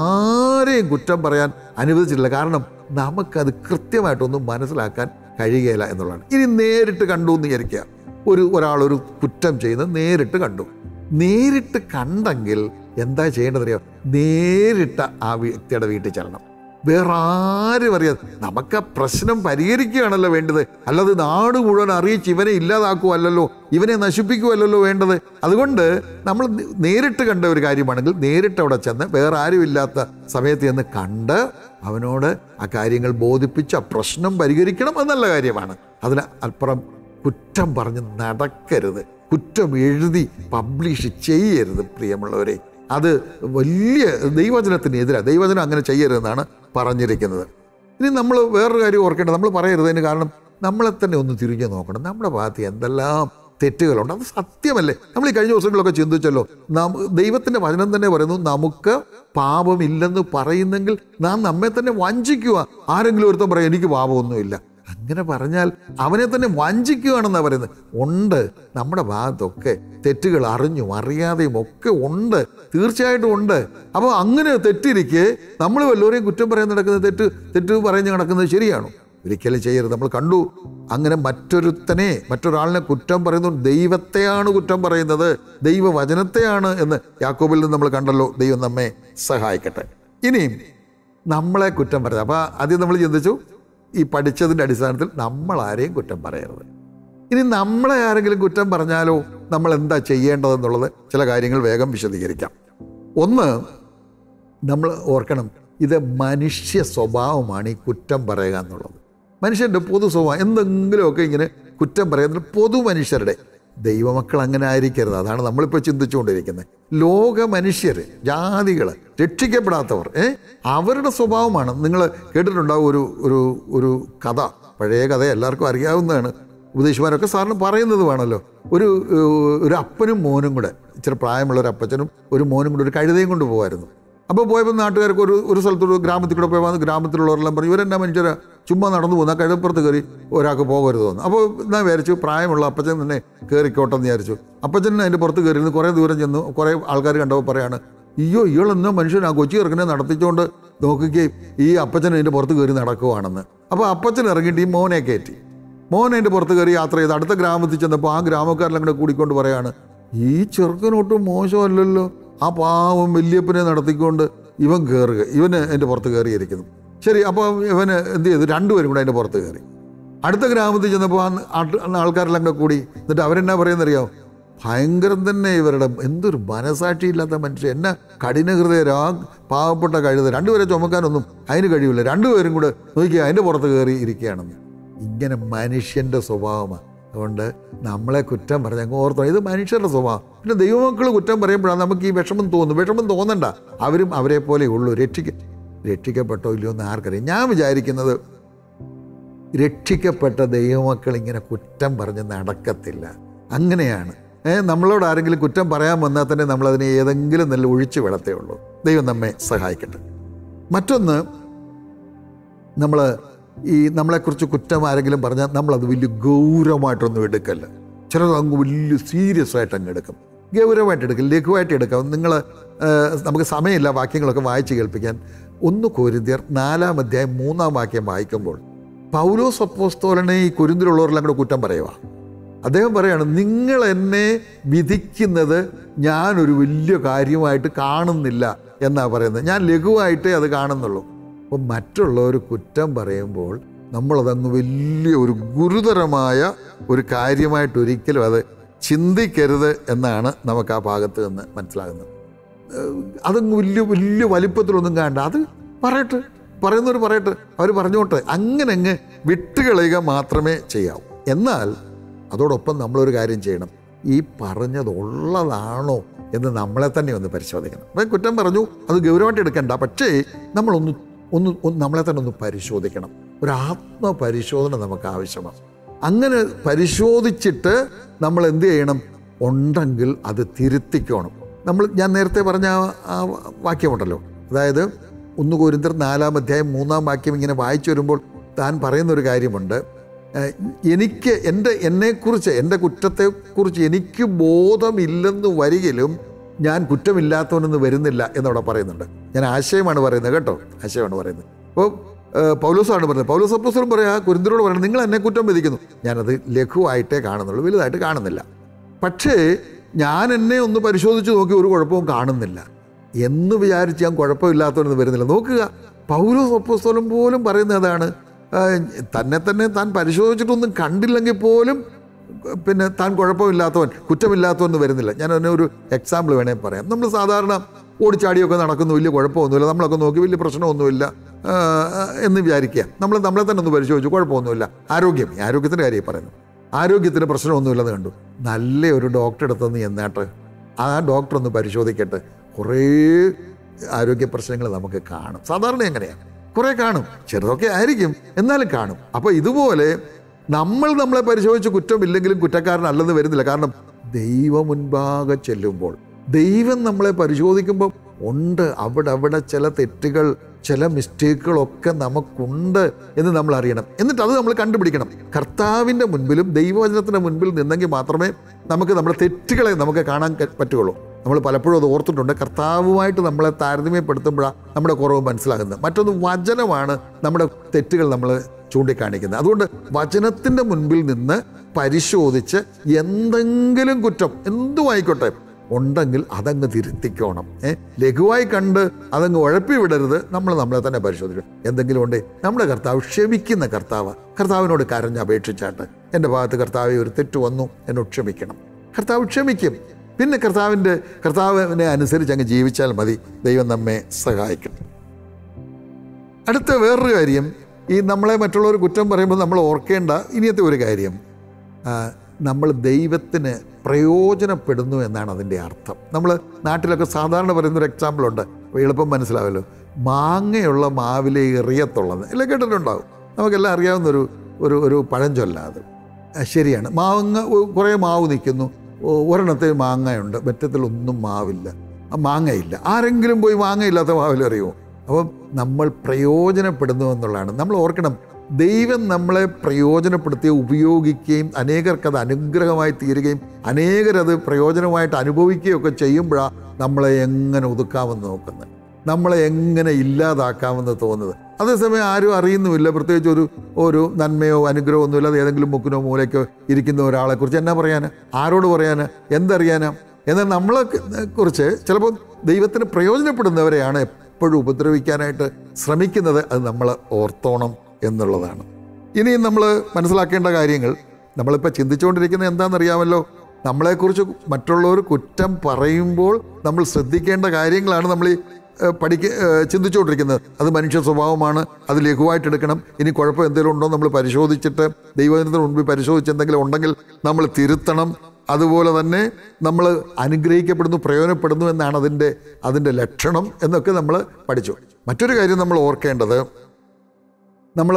A: ആരെയും കുറ്റം പറയാൻ അനുവദിച്ചിട്ടില്ല കാരണം നമുക്കത് കൃത്യമായിട്ടൊന്നും മനസ്സിലാക്കാൻ കഴിയുകയില്ല എന്നുള്ളതാണ് ഇനി നേരിട്ട് കണ്ടു എന്ന് വിചാരിക്കുക ഒരു ഒരാളൊരു കുറ്റം ചെയ്യുന്നത് നേരിട്ട് കണ്ടു നേരിട്ട് കണ്ടെങ്കിൽ എന്താ ചെയ്യേണ്ടതറിയോ നേരിട്ട് ആ വ്യക്തിയുടെ വീട്ടിൽ ചെല്ലണം വേറെ ആരും അറിയാതെ നമുക്ക് ആ പ്രശ്നം പരിഹരിക്കുകയാണല്ലോ വേണ്ടത് അല്ലാതെ നാട് മുഴുവൻ അറിയിച്ച് ഇവനെ ഇല്ലാതാക്കുവല്ലോ ഇവനെ നശിപ്പിക്കുവല്ലോ വേണ്ടത് അതുകൊണ്ട് നമ്മൾ നേ- നേരിട്ട് കണ്ട ഒരു കാര്യമാണെങ്കിൽ നേരിട്ട് അവിടെ ചെന്ന് വേറെ ആരും ഇല്ലാത്ത സമയത്ത് ചെന്ന് കണ്ട് അവനോട് ആ കാര്യങ്ങൾ ബോധിപ്പിച്ച് ആ പ്രശ്നം പരിഹരിക്കണം അത് നല്ല കാര്യമാണ് അതിന് അൽപ്പുറം കുറ്റം പറഞ്ഞ് നടക്കരുത് കുറ്റം എഴുതി പബ്ലിഷ് ചെയ്യരുത് പ്രിയമുള്ളവരെ അത് വലിയ ദൈവചനത്തിനെതിരാണ് ദൈവചനം അങ്ങനെ ചെയ്യരുതെന്നാണ് പറഞ്ഞിരിക്കുന്നത് ഇനി നമ്മൾ വേറൊരു കാര്യം ഓർക്കേണ്ടത് നമ്മൾ പറയരുതതിന് കാരണം നമ്മളെ തന്നെ ഒന്ന് തിരിഞ്ഞു നോക്കണം നമ്മുടെ ഭാഗത്ത് എന്തെല്ലാം തെറ്റുകളുണ്ട് അത് സത്യമല്ലേ നമ്മൾ ഈ കഴിഞ്ഞ ദിവസങ്ങളൊക്കെ ചിന്തിച്ചല്ലോ നാം ദൈവത്തിന്റെ വചനം തന്നെ പറയുന്നു നമുക്ക് പാപമില്ലെന്ന് പറയുന്നെങ്കിൽ നാം നമ്മെ തന്നെ വഞ്ചിക്കുക ആരെങ്കിലും ഒരുത്തം പറയും എനിക്ക് പാപമൊന്നുമില്ല അങ്ങനെ പറഞ്ഞാൽ അവനെ തന്നെ വഞ്ചിക്കുകയാണെന്നാണ് പറയുന്നത് ഉണ്ട് നമ്മുടെ ഭാഗത്തൊക്കെ തെറ്റുകൾ അറിഞ്ഞും അറിയാതെയും ഒക്കെ ഉണ്ട് തീർച്ചയായിട്ടും ഉണ്ട് അപ്പോൾ അങ്ങനെ തെറ്റിരിക്കെ നമ്മൾ വല്ലവരെയും കുറ്റം പറയാൻ നടക്കുന്നത് തെറ്റ് തെറ്റ് പറഞ്ഞ് നടക്കുന്നത് ശരിയാണോ ഒരിക്കലും ചെയ്യരുത് നമ്മൾ കണ്ടു അങ്ങനെ മറ്റൊരുത്തനെ മറ്റൊരാളിനെ കുറ്റം പറയുന്നു ദൈവത്തെയാണ് കുറ്റം പറയുന്നത് ദൈവവചനത്തെയാണ് എന്ന് യാക്കോബിൽ നിന്ന് നമ്മൾ കണ്ടല്ലോ ദൈവം നമ്മെ സഹായിക്കട്ടെ ഇനിയും നമ്മളെ കുറ്റം പറയാം അപ്പോൾ ആദ്യം നമ്മൾ ചിന്തിച്ചു ഈ പഠിച്ചതിൻ്റെ അടിസ്ഥാനത്തിൽ നമ്മൾ ആരെയും കുറ്റം പറയരുത് ഇനി നമ്മളെ ആരെങ്കിലും കുറ്റം പറഞ്ഞാലോ നമ്മൾ എന്താ ചെയ്യേണ്ടതെന്നുള്ളത് ചില കാര്യങ്ങൾ വേഗം വിശദീകരിക്കാം ഒന്ന് നമ്മൾ ഓർക്കണം ഇത് മനുഷ്യ സ്വഭാവമാണ് ഈ കുറ്റം പറയുക എന്നുള്ളത് മനുഷ്യൻ്റെ പൊതു സ്വഭാവം എന്തെങ്കിലുമൊക്കെ ഇങ്ങനെ കുറ്റം പറയുന്നത് പൊതു മനുഷ്യരുടെ ദൈവമക്കൾ അങ്ങനെ ആയിരിക്കരുത് അതാണ് നമ്മളിപ്പോൾ ചിന്തിച്ചുകൊണ്ടിരിക്കുന്നത് ലോക മനുഷ്യർ ജാതികൾ രക്ഷിക്കപ്പെടാത്തവർ ഏ അവരുടെ സ്വഭാവമാണ് നിങ്ങൾ കേട്ടിട്ടുണ്ടാവും ഒരു ഒരു ഒരു കഥ പഴയ കഥ എല്ലാവർക്കും അറിയാവുന്നതാണ് ഉപദേശിമാരൊക്കെ സാറിന് പറയുന്നത് വേണമല്ലോ ഒരു ഏഹ്, ഒരു അപ്പനും മോനും കൂടെ ഇച്ചിരി പ്രായമുള്ള ഒരു അപ്പച്ചനും ഒരു മോനും കൂടെ ഒരു കഴുതയും കൊണ്ട് പോകുമായിരുന്നു അപ്പോൾ പോയപ്പോൾ നാട്ടുകാർക്ക് ഒരു ഒരു സ്ഥലത്തൊരു ഗ്രാമത്തിൽ കൂടെ പോയപ്പോൾ ഗ്രാമത്തിലുള്ളവരെല്ലാം പറഞ്ഞു ഇവരെന്നാ മനുഷ്യരാ ചുമ്മാ നടന്നു പോകുന്ന കഴുപ്പുറത്ത് കയറി ഒരാൾക്ക് പോകരുത് തോന്നുന്നു അപ്പോൾ എന്നാ വിചാരിച്ചു പ്രായമുള്ള അപ്പച്ചൻ തന്നെ കയറിക്കോട്ടെ എന്ന് വിചാരിച്ചു അപ്പച്ചൻ അതിൻ്റെ പുറത്ത് കയറി ഇരുന്ന് കുറേ ദൂരം ചെന്നു കുറേ ആൾക്കാർ കണ്ടപ്പോൾ പറയാണ് അയ്യോ ഇയാളെന്നോ മനുഷ്യൻ ആ കൊച്ചി ഇറക്കനെ നടത്തിച്ചുകൊണ്ട് നോക്കുകയും ഈ അപ്പച്ചൻ അതിൻ്റെ പുറത്ത് കയറി നടക്കുവാണെന്ന് അപ്പോൾ അപ്പച്ചൻ ഇറങ്ങിയിട്ട് ഈ മോനെ കയറ്റി മോൻ അതിൻ്റെ പുറത്ത് കയറി യാത്ര ചെയ്ത് അടുത്ത ഗ്രാമത്തിൽ ചെന്നപ്പോൾ ആ ഗ്രാമക്കാരെല്ലാം കൂടെ കൂടിക്കൊണ്ട് പറയാണ് ഈ ചെറുക്കനൊട്ടും മോശമല്ലല്ലോ ആ പാവം വല്യപ്പനെ നടത്തിക്കൊണ്ട് ഇവൻ കയറുക ഇവന് എൻ്റെ പുറത്ത് കയറിയിരിക്കുന്നു ശരി അപ്പോൾ ഇവന് എന്ത് ചെയ്തു രണ്ടുപേരും കൂടെ അതിൻ്റെ പുറത്ത് കയറി അടുത്ത ഗ്രാമത്തിൽ ചെന്നപ്പോൾ ആ ആട്ട്- ആൾക്കാരെല്ലാം കൂടെ കൂടി എന്നിട്ട് അവരെന്നാ പറയുന്നറിയാമോ ഭയങ്കരം തന്നെ ഇവരുടെ എന്തൊരു മനസാക്ഷിയില്ലാത്ത മനുഷ്യൻ എന്നാ കഠിന ഹൃദയരാ പാവപ്പെട്ട കഴുത രണ്ടുപേരെ ചുമക്കാനൊന്നും അതിന് കഴിയില്ല രണ്ടുപേരും കൂടെ നോക്കിയാൽ അതിൻ്റെ പുറത്ത് കയറി ഇരിക്കുകയാണെന്ന് ഇങ്ങനെ മനുഷ്യൻ്റെ സ്വഭാവമാണ് അതുകൊണ്ട് നമ്മളെ കുറ്റം പറഞ്ഞ് അങ്ങ് ഓർത്തോ ഇത് മനുഷ്യരുടെ സ്വഭാവം പിന്നെ ദൈവമക്കൾ കുറ്റം പറയുമ്പോഴാണ് നമുക്ക് ഈ വിഷമം തോന്നും വിഷമം തോന്നണ്ട അവരും അവരെ പോലെ ഉള്ളൂ രക്ഷിക്ക രക്ഷിക്കപ്പെട്ടോ ഇല്ലയോ എന്ന് ആർക്കറിയാം ഞാൻ വിചാരിക്കുന്നത് രക്ഷിക്കപ്പെട്ട ദൈവമക്കൾ ഇങ്ങനെ കുറ്റം പറഞ്ഞ് നടക്കത്തില്ല അങ്ങനെയാണ് ഏ നമ്മളോട് ആരെങ്കിലും കുറ്റം പറയാൻ വന്നാൽ തന്നെ നമ്മളതിനെ ഏതെങ്കിലും നല്ല ഒഴിച്ചു വിടത്തേ ഉള്ളൂ ദൈവം നമ്മെ സഹായിക്കട്ടെ മറ്റൊന്ന് നമ്മൾ ഈ നമ്മളെക്കുറിച്ച് കുറ്റം ആരെങ്കിലും പറഞ്ഞാൽ നമ്മളത് വലിയ ഗൗരവമായിട്ടൊന്നും എടുക്കല്ല ചിലത് അങ്ങ് വലിയ സീരിയസ് ആയിട്ട് അങ്ങ് എടുക്കും ഗൗരവമായിട്ട് എടുക്കും ലഘുവായിട്ട് എടുക്കാം നിങ്ങൾ നമുക്ക് സമയമില്ല വാക്യങ്ങളൊക്കെ വായിച്ച് കേൾപ്പിക്കാൻ ഒന്ന് കൊരിന്തിയർ നാലാം അധ്യായം മൂന്നാം വാക്യം വായിക്കുമ്പോൾ പൗലോസ് അപ്പോസ്തോലനെ ഈ കൊരിന്തിലുള്ളവരെല്ലാം കൂടെ കുറ്റം പറയുക അദ്ദേഹം പറയാണ് നിങ്ങൾ എന്നെ വിധിക്കുന്നത് ഞാനൊരു വലിയ കാര്യമായിട്ട് കാണുന്നില്ല എന്നാ പറയുന്നത് ഞാൻ ലഘുവായിട്ടേ അത് കാണുന്നുള്ളൂ അപ്പം മറ്റുള്ളവർ കുറ്റം പറയുമ്പോൾ നമ്മളതങ്ങ് വലിയ ഒരു ഗുരുതരമായ ഒരു കാര്യമായിട്ട് ഒരിക്കലും അത് ചിന്തിക്കരുത് എന്നാണ് നമുക്ക് ആ ഭാഗത്ത് നിന്ന് മനസ്സിലാകുന്നത് ഏഹ് അതങ്ങ് വലിയ വലിയ വലിപ്പത്തിലൊന്നും കാണണ്ട അത് പറയട്ടെ പറയുന്നവർ പറയട്ടെ അവർ പറഞ്ഞോട്ടെ അങ്ങനെ അങ്ങ് വിട്ടുകളയുക മാത്രമേ ചെയ്യാവൂ എന്നാൽ അതോടൊപ്പം നമ്മളൊരു കാര്യം ചെയ്യണം ഈ പറഞ്ഞത് ഉള്ളതാണോ എന്ന് നമ്മളെ തന്നെ ഒന്ന് പരിശോധിക്കണം അപ്പം കുറ്റം പറഞ്ഞു അത് ഗൗരവമായിട്ട് എടുക്കണ്ട പക്ഷേ നമ്മളൊന്ന് ഒന്ന് ഒന്ന് നമ്മളെ തന്നെ ഒന്ന് പരിശോധിക്കണം ഒരു ആത്മപരിശോധന നമുക്ക് ആവശ്യമാണ് അങ്ങനെ പരിശോധിച്ചിട്ട് നമ്മൾ എന്ത് ചെയ്യണം ഉണ്ടെങ്കിൽ അത് തിരുത്തിക്കോണം നമ്മൾ ഞാൻ നേരത്തെ പറഞ്ഞ ആ- ആ വാക്യമുണ്ടല്ലോ അതായത് ഒന്ന് കോരിന്തർ നാലാം അധ്യായം മൂന്നാം വാക്യം ഇങ്ങനെ വായിച്ചു വരുമ്പോൾ താൻ പറയുന്നൊരു കാര്യമുണ്ട് ഏഹ് എനിക്ക് എൻ്റെ എന്നെക്കുറിച്ച് എൻ്റെ കുറ്റത്തെക്കുറിച്ച് എനിക്ക് ബോധമില്ലെന്ന് വരികിലും ഞാൻ കുറ്റമില്ലാത്തവനെന്ന് വരുന്നില്ല എന്നവിടെ പറയുന്നുണ്ട് ഞാൻ ആശയമാണ് പറയുന്നത് കേട്ടോ ആശയമാണ് പറയുന്നത് അപ്പോൾ പൗലോസാണ് പറയുന്നത് പൗലോസ് അപ്പോസ്തലൻ പറയാ കുരിന്തിരോട് പറയുന്നത് നിങ്ങൾ എന്നെ കുറ്റം വിധിക്കുന്നു ഞാനത് ലഘുവായിട്ടേ കാണുന്നുള്ളൂ വലുതായിട്ട് കാണുന്നില്ല പക്ഷേ ഞാൻ എന്നെ ഒന്ന് പരിശോധിച്ച് നോക്കി ഒരു കുഴപ്പവും കാണുന്നില്ല എന്ന് വിചാരിച്ച് ഞാൻ കുഴപ്പമില്ലാത്തവനെന്ന് വരുന്നില്ല നോക്കുക പൗലോസ് അപ്പോസ്തലൻ പോലും പറയുന്നത് അതാണ് ആ, തന്നെ തന്നെ താൻ പരിശോധിച്ചിട്ടൊന്നും കണ്ടില്ലെങ്കിൽ പോലും പിന്നെ താൻ കുഴപ്പമില്ലാത്തവൻ കുറ്റമില്ലാത്തവൻ എന്ന് വരുന്നില്ല ഞാൻ അതിനെ ഒരു എക്സാമ്പിൾ വേണേൽ പറയാം നമ്മൾ സാധാരണ ഓടിച്ചാടിയൊക്കെ നടക്കുന്നു വലിയ കുഴപ്പമൊന്നുമില്ല നമ്മളൊക്കെ നോക്കി വലിയ പ്രശ്നമൊന്നുമില്ല ആ, എന്ന് വിചാരിക്കുക നമ്മൾ നമ്മളെ തന്നെ ഒന്ന് പരിശോധിച്ചു കുഴപ്പമൊന്നുമില്ല ആരോഗ്യം ഈ ആരോഗ്യത്തിൻ്റെ കാര്യം പറയുന്നു ആരോഗ്യത്തിന് പ്രശ്നമൊന്നുമില്ലെന്ന് കണ്ടു നല്ല ഒരു ഡോക്ടറെ അടുത്തുനിന്ന് ചെന്നിട്ട് ആ ഡോക്ടർ ഒന്ന് പരിശോധിക്കട്ടെ കുറേ ആരോഗ്യ പ്രശ്നങ്ങൾ നമുക്ക് കാണും സാധാരണ എങ്ങനെയാണ് കുറേ കാണും ചെറുതൊക്കെ ആയിരിക്കും എന്നാലും കാണും അപ്പോൾ ഇതുപോലെ നമ്മൾ നമ്മളെ പരിശോധിച്ച് കുറ്റമില്ലെങ്കിലും കുറ്റക്കാരനല്ലെന്ന് വരുന്നില്ല കാരണം ദൈവം മുൻപാകെ ചെല്ലുമ്പോൾ ദൈവം നമ്മളെ പരിശോധിക്കുമ്പോൾ ഉണ്ട് അവിടെ അവിടെ ചില തെറ്റുകൾ ചില മിസ്റ്റേക്കുകളൊക്കെ നമുക്കുണ്ട് എന്ന് നമ്മൾ അറിയണം എന്നിട്ട് അത് നമ്മൾ കണ്ടുപിടിക്കണം കർത്താവിൻ്റെ മുൻപിലും ദൈവവചനത്തിൻ്റെ മുൻപിൽ നിന്നെങ്കിൽ മാത്രമേ നമുക്ക് നമ്മുടെ തെറ്റുകളെ നമുക്ക് കാണാൻ ക- പറ്റുകയുള്ളൂ നമ്മൾ പലപ്പോഴും അത് ഓർത്തിട്ടുണ്ട് കർത്താവുമായിട്ട് നമ്മളെ താരതമ്യപ്പെടുത്തുമ്പോഴാണ് നമ്മുടെ കുറവ് മനസ്സിലാകുന്നത് മറ്റൊന്ന് വചനമാണ് നമ്മുടെ തെറ്റുകൾ നമ്മൾ ചൂണ്ടിക്കാണിക്കുന്നത് അതുകൊണ്ട് വചനത്തിൻ്റെ മുൻപിൽ നിന്ന് പരിശോധിച്ച് എന്തെങ്കിലും കുറ്റം എന്തും ആയിക്കോട്ടെ ഉണ്ടെങ്കിൽ അതങ്ങ് തിരുത്തിക്കോണം ഏ ലഘുവായി കണ്ട് അതങ്ങ് ഉഴപ്പി വിടരുത് നമ്മൾ നമ്മളെ തന്നെ പരിശോധിക്കണം എന്തെങ്കിലും ഉണ്ടേ നമ്മുടെ കർത്താവ് ക്ഷമിക്കുന്ന കർത്താവ് കർത്താവിനോട് കരഞ്ഞ് അപേക്ഷിച്ചാട്ട് എൻ്റെ ഭാഗത്ത് കർത്താവ് ഒരു തെറ്റ് വന്നു എന്നോട് ക്ഷമിക്കണം കർത്താവ് ക്ഷമിക്കും പിന്നെ കർത്താവിൻ്റെ കർത്താവിനെ അനുസരിച്ച് അങ്ങ് ജീവിച്ചാൽ മതി ദൈവം നമ്മെ സഹായിക്കും അടുത്ത വേറൊരു കാര്യം ഈ നമ്മളെ മറ്റുള്ളവർ കുറ്റം പറയുമ്പോൾ നമ്മൾ ഓർക്കേണ്ട ഇനിയത്തെ ഒരു കാര്യം ആ, നമ്മൾ ദൈവത്തിന് പ്രയോജനപ്പെടുന്നു എന്നാണ് അതിൻ്റെ അർത്ഥം നമ്മൾ നാട്ടിലൊക്കെ സാധാരണ പറയുന്നൊരു എക്സാമ്പിൾ ഉണ്ട് അപ്പോൾ എളുപ്പം മനസ്സിലാവല്ലോ മാങ്ങയുള്ള മാവിലെ എറിയത്തുള്ളത് എല്ലാം കേട്ടിട്ടുണ്ടാവും നമുക്കെല്ലാം അറിയാവുന്ന ഒരു ഒരു ഒരു പഴഞ്ചൊല്ല അത് ആ, ശരിയാണ് മാങ്ങ ഒ- കുറേ മാവ് നിൽക്കുന്നു ഒ- ഒരെണ്ണത്തിൽ മാങ്ങയുണ്ട് മറ്റത്തിൽ ഒന്നും മാവില്ല ആ മാങ്ങയില്ല ആരെങ്കിലും പോയി മാങ്ങയില്ലാത്ത മാവിലെറിയുമോ അപ്പം നമ്മൾ പ്രയോജനപ്പെടുന്നു എന്നുള്ളതാണ് നമ്മൾ ഓർക്കണം ദൈവം നമ്മളെ പ്രയോജനപ്പെടുത്തി ഉപയോഗിക്കുകയും അനേകർക്കത് അനുഗ്രഹമായി തീരുകയും അനേകരത് പ്രയോജനമായിട്ട് അനുഭവിക്കുകയൊക്കെ ചെയ്യുമ്പോഴാണ് നമ്മളെ എങ്ങനെ ഒതുക്കാമെന്ന് നോക്കുന്നത് നമ്മളെ എങ്ങനെ ഇല്ലാതാക്കാമെന്ന് തോന്നുന്നത് അതേസമയം ആരും അറിയുന്നുമില്ല പ്രത്യേകിച്ച് ഒരു ഒരു നന്മയോ അനുഗ്രഹമോ ഒന്നും ഇല്ലാതെ ഏതെങ്കിലും മുക്കിനോ മൂലയ്ക്കോ ഇരിക്കുന്ന ഒരാളെ കുറിച്ച് എന്നാ പറയാന് ആരോട് പറയാന് എന്തറിയാനാ എന്നാൽ നമ്മളെ കുറിച്ച് ചിലപ്പോൾ ദൈവത്തിന് പ്രയോജനപ്പെടുന്നവരെയാണ് എപ്പോഴും ഉപദ്രവിക്കാനായിട്ട് ശ്രമിക്കുന്നത് അത് നമ്മൾ ഓർത്തോണം എന്നുള്ളതാണ് ഇനിയും നമ്മൾ മനസ്സിലാക്കേണ്ട കാര്യങ്ങൾ നമ്മളിപ്പോൾ ചിന്തിച്ചുകൊണ്ടിരിക്കുന്നത് എന്താണെന്നറിയാമല്ലോ നമ്മളെക്കുറിച്ച് മറ്റുള്ളവർ കുറ്റം പറയുമ്പോൾ നമ്മൾ ശ്രദ്ധിക്കേണ്ട കാര്യങ്ങളാണ് നമ്മൾ ഈ ഏഹ്, പഠിക്ക ഏഹ്, ചിന്തിച്ചുകൊണ്ടിരിക്കുന്നത് അത് മനുഷ്യ സ്വഭാവമാണ് അത് ലഘുവായിട്ട് എടുക്കണം ഇനി കുഴപ്പം എന്തെങ്കിലും ഉണ്ടോ നമ്മൾ പരിശോധിച്ചിട്ട് ദൈവത്തിന് മുൻപിൽ പരിശോധിച്ച് എന്തെങ്കിലും ഉണ്ടെങ്കിൽ നമ്മൾ തിരുത്തണം അതുപോലെ തന്നെ നമ്മൾ അനുഗ്രഹിക്കപ്പെടുന്നു പ്രയോജനപ്പെടുന്നു എന്നാണ് അതിൻ്റെ അതിൻ്റെ ലക്ഷണം എന്നൊക്കെ നമ്മൾ പഠിച്ചു മറ്റൊരു കാര്യം നമ്മൾ ഓർക്കേണ്ടത് നമ്മൾ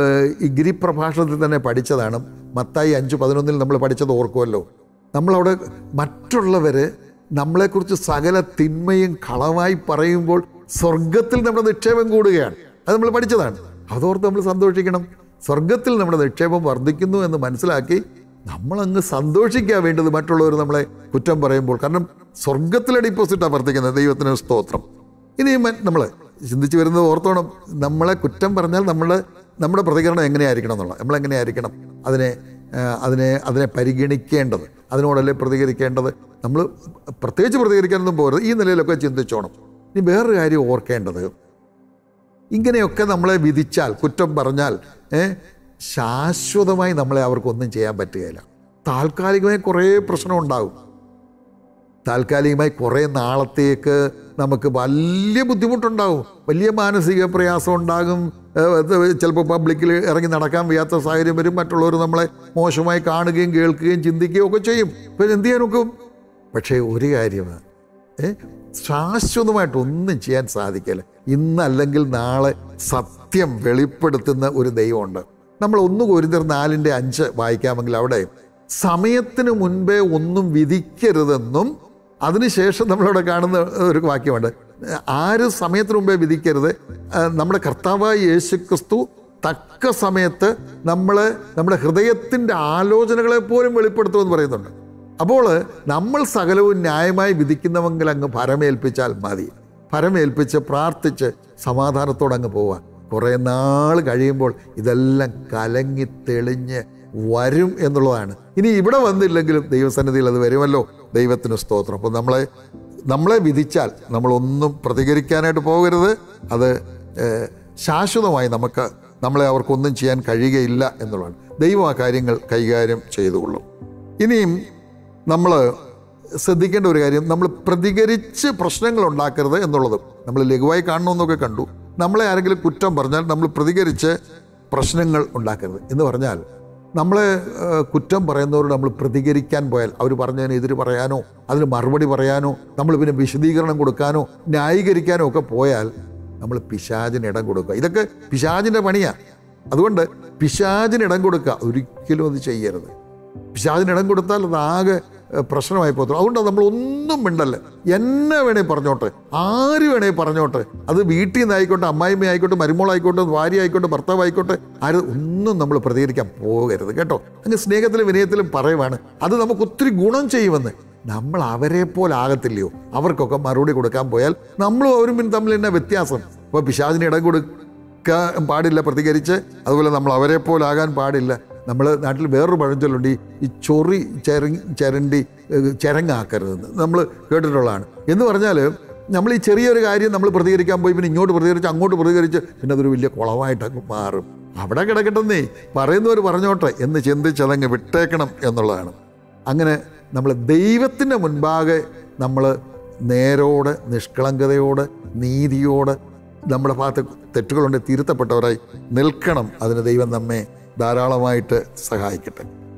A: ഈ ഗിരിപ്രഭാഷണത്തിൽ തന്നെ പഠിച്ചതാണ് മത്തായി അഞ്ച് പതിനൊന്നിൽ നമ്മൾ പഠിച്ചത് ഓർക്കുമല്ലോ നമ്മളവിടെ മറ്റുള്ളവർ നമ്മളെക്കുറിച്ച് സകല തിന്മയും കളവായി പറയുമ്പോൾ സ്വർഗത്തിൽ നമ്മുടെ നിക്ഷേപം കൂടുകയാണ് അത് നമ്മൾ പഠിച്ചതാണ് അതോർത്ത് നമ്മൾ സന്തോഷിക്കണം സ്വർഗത്തിൽ നമ്മുടെ നിക്ഷേപം വർദ്ധിക്കുന്നു എന്ന് മനസ്സിലാക്കി നമ്മളങ്ങ് സന്തോഷിക്കാൻ വേണ്ടത് മറ്റുള്ളവർ നമ്മളെ കുറ്റം പറയുമ്പോൾ കാരണം സ്വർഗത്തിലെ ഡിപ്പോസിറ്റാണ് വർദ്ധിക്കുന്നത് ദൈവത്തിന് സ്തോത്രം ഇനി നമ്മൾ ചിന്തിച്ച് വരുന്നത് ഓർത്തോണം നമ്മളെ കുറ്റം പറഞ്ഞാൽ നമ്മുടെ നമ്മുടെ പ്രതികരണം എങ്ങനെയായിരിക്കണം എന്നുള്ള നമ്മൾ എങ്ങനെയായിരിക്കണം അതിനെ ആ, അതിനെ അതിനെ പരിഗണിക്കേണ്ടത് അതിനോടല്ലേ പ്രതികരിക്കേണ്ടത് നമ്മൾ പ്രത്യേകിച്ച് പ്രതികരിക്കാനൊന്നും പോരുത് ഈ നിലയിലൊക്കെ ചിന്തിച്ചോണം ഇനി വേറൊരു കാര്യം ഓർക്കേണ്ടത് ഇങ്ങനെയൊക്കെ നമ്മളെ വിധിച്ചാൽ കുറ്റം പറഞ്ഞാൽ ഏ, ശാശ്വതമായി നമ്മളെ അവർക്കൊന്നും ചെയ്യാൻ പറ്റുകയില്ല താൽക്കാലികമായി കുറേ പ്രശ്നം ഉണ്ടാകും താൽക്കാലികമായി കുറേ നാളത്തേക്ക് നമുക്ക് വലിയ ബുദ്ധിമുട്ടുണ്ടാകും വലിയ മാനസിക പ്രയാസം ഉണ്ടാകും ചിലപ്പോൾ പബ്ലിക്കിൽ ഇറങ്ങി നടക്കാൻ വയ്യാത്ത സാഹചര്യം വരും മറ്റുള്ളവർ നമ്മളെ മോശമായി കാണുകയും കേൾക്കുകയും ചിന്തിക്കുകയും ഒക്കെ ചെയ്യും പിന്നെ എന്ത് ചെയ്യാനൊക്കും പക്ഷേ ഒരു കാര്യമാണ് ഏ ശാശ്വതമായിട്ട് ഒന്നും ചെയ്യാൻ സാധിക്കില്ല ഇന്നല്ലെങ്കിൽ നാളെ സത്യം വെളിപ്പെടുത്തുന്ന ഒരു ദൈവമുണ്ട് നമ്മൾ ഒന്ന് കോരിന്തർ നാലിൻ്റെ അഞ്ച് വായിക്കാമെങ്കിൽ അവിടെ സമയത്തിന് മുൻപേ ഒന്നും വിധിക്കരുതെന്നും അതിനുശേഷം നമ്മളവിടെ കാണുന്ന ഒരു വാക്യമുണ്ട് ആര് സമയത്തിന് മുമ്പേ വിധിക്കരുത് ആ, നമ്മുടെ കർത്താവായ യേശു ക്രിസ്തു തക്ക സമയത്ത് നമ്മൾ നമ്മുടെ ഹൃദയത്തിൻ്റെ ആലോചനകളെ പോലും വെളിപ്പെടുത്തുമെന്ന് പറയുന്നുണ്ട് അപ്പോൾ നമ്മൾ സകലവും ന്യായമായി വിധിക്കുന്നവെങ്കിൽ അങ്ങ് ഭരമേൽപ്പിച്ചാൽ മതി ഭരമേൽപ്പിച്ച് പ്രാർത്ഥിച്ച് സമാധാനത്തോടെ അങ്ങ് പോവാൻ കുറേ നാൾ കഴിയുമ്പോൾ ഇതെല്ലാം കലങ്ങി തെളിഞ്ഞ് വരും എന്നുള്ളതാണ് ഇനി ഇവിടെ വന്നില്ലെങ്കിലും ദൈവസന്നിധിയിൽ അത് വരുമല്ലോ ദൈവത്തിന് സ്തോത്രം അപ്പോൾ നമ്മളെ നമ്മളെ വിധിച്ചാൽ നമ്മളൊന്നും പ്രതികരിക്കാനായിട്ട് പോകരുത് അത് ഏഹ്, ശാശ്വതമായി നമുക്ക് നമ്മളെ അവർക്കൊന്നും ചെയ്യാൻ കഴിയുകയില്ല എന്നുള്ളതാണ് ദൈവം ആ കാര്യങ്ങൾ കൈകാര്യം ചെയ്തുകൊള്ളും ഇനിയും നമ്മൾ ശ്രദ്ധിക്കേണ്ട ഒരു കാര്യം നമ്മൾ പ്രതികരിച്ച് പ്രശ്നങ്ങൾ ഉണ്ടാക്കരുത് എന്നുള്ളതും നമ്മൾ ലഘുവായി കാണണമെന്നൊക്കെ കണ്ടു നമ്മളെ ആരെങ്കിലും കുറ്റം പറഞ്ഞാൽ നമ്മൾ പ്രതികരിച്ച് പ്രശ്നങ്ങൾ ഉണ്ടാക്കരുത് എന്ന് പറഞ്ഞാൽ നമ്മളെ ഏഹ്, കുറ്റം പറയുന്നവരോട് നമ്മൾ പ്രതികരിക്കാൻ പോയാൽ അവർ പറഞ്ഞതിന് എതിര് പറയാനോ അതിന് മറുപടി പറയാനോ നമ്മൾ പിന്നെ വിശദീകരണം കൊടുക്കാനോ ന്യായീകരിക്കാനോ ഒക്കെ പോയാൽ നമ്മൾ പിശാചിന് ഇടം കൊടുക്കുക ഇതൊക്കെ പിശാചിൻ്റെ പണിയാണ് അതുകൊണ്ട് പിശാചിന് ഇടം കൊടുക്കുക ഒരിക്കലും അത് ചെയ്യരുത് പിശാചിന് ഇടം കൊടുത്താൽ അത് ആകെ ഏഹ്, പ്രശ്നമായി പോകത്തുള്ളൂ അതുകൊണ്ട് നമ്മൾ ഒന്നും മിണ്ടല്ലേ എന്നെ വേണേ പറഞ്ഞോട്ടെ ആര് വേണേ പറഞ്ഞോട്ടെ അത് വീട്ടിൽ നിന്നായിക്കോട്ടെ അമ്മായിമ്മ ആയിക്കോട്ടെ മരുമോളായിക്കോട്ടെ ഭാര്യ ആയിക്കോട്ടെ ഭർത്താവ് ആയിക്കോട്ടെ ആര് ഒന്നും നമ്മൾ പ്രതികരിക്കാൻ പോകരുത് കേട്ടോ അങ്ങ് സ്നേഹത്തിലും വിനയത്തിലും പറയുവാണ് അത് നമുക്ക് ഒത്തിരി ഗുണം ചെയ്യുമെന്ന് നമ്മൾ അവരെ പോലെ ആകത്തില്ലയോ അവർക്കൊക്കെ മറുപടി കൊടുക്കാൻ പോയാൽ നമ്മളും അവരും പിന്നെ തമ്മിൽ എന്നാ വ്യത്യാസം അപ്പോൾ പിശാചിന് ഇടം കൊടുക്കാൻ പാടില്ല പ്രതികരിച്ച് അതുപോലെ നമ്മൾ അവരെ പോലെ ആകാൻ പാടില്ല നമ്മൾ നാട്ടിൽ വേറൊരു പഴഞ്ചൊല്ലുണ്ട് ഈ- ഈ ചൊറി ചെരങ്ങി ചരണ്ടി ഏഹ്, ചെരങ്ങാക്കരുതെന്ന് നമ്മൾ കേട്ടിട്ടുള്ളതാണ് എന്ന് പറഞ്ഞാൽ നമ്മൾ ഈ ചെറിയൊരു കാര്യം നമ്മൾ പ്രതികരിക്കാൻ പോയി പിന്നെ ഇങ്ങോട്ട് പ്രതികരിച്ച് അങ്ങോട്ട് പ്രതികരിച്ച് പിന്നെ അതൊരു വലിയ കുളമായിട്ട് അങ്ങ് മാറും അവിടെ കിടക്കട്ടെന്നേ പറയുന്നവർ പറഞ്ഞോട്ടെ എന്ന് ചിന്തിച്ച് അതങ്ങ് വിട്ടേക്കണം എന്നുള്ളതാണ് അങ്ങനെ നമ്മൾ ദൈവത്തിൻ്റെ മുൻപാകെ നമ്മൾ നേരോടെ നിഷ്കളങ്കതയോട് നീതിയോട് നമ്മുടെ ഭാഗത്ത് തെറ്റുകളുണ്ട് തിരുത്തപ്പെട്ടവരായി നിൽക്കണം അതിന് ദൈവം നമ്മെ ധാരാളമായിട്ട് സഹായിക്കട്ടെ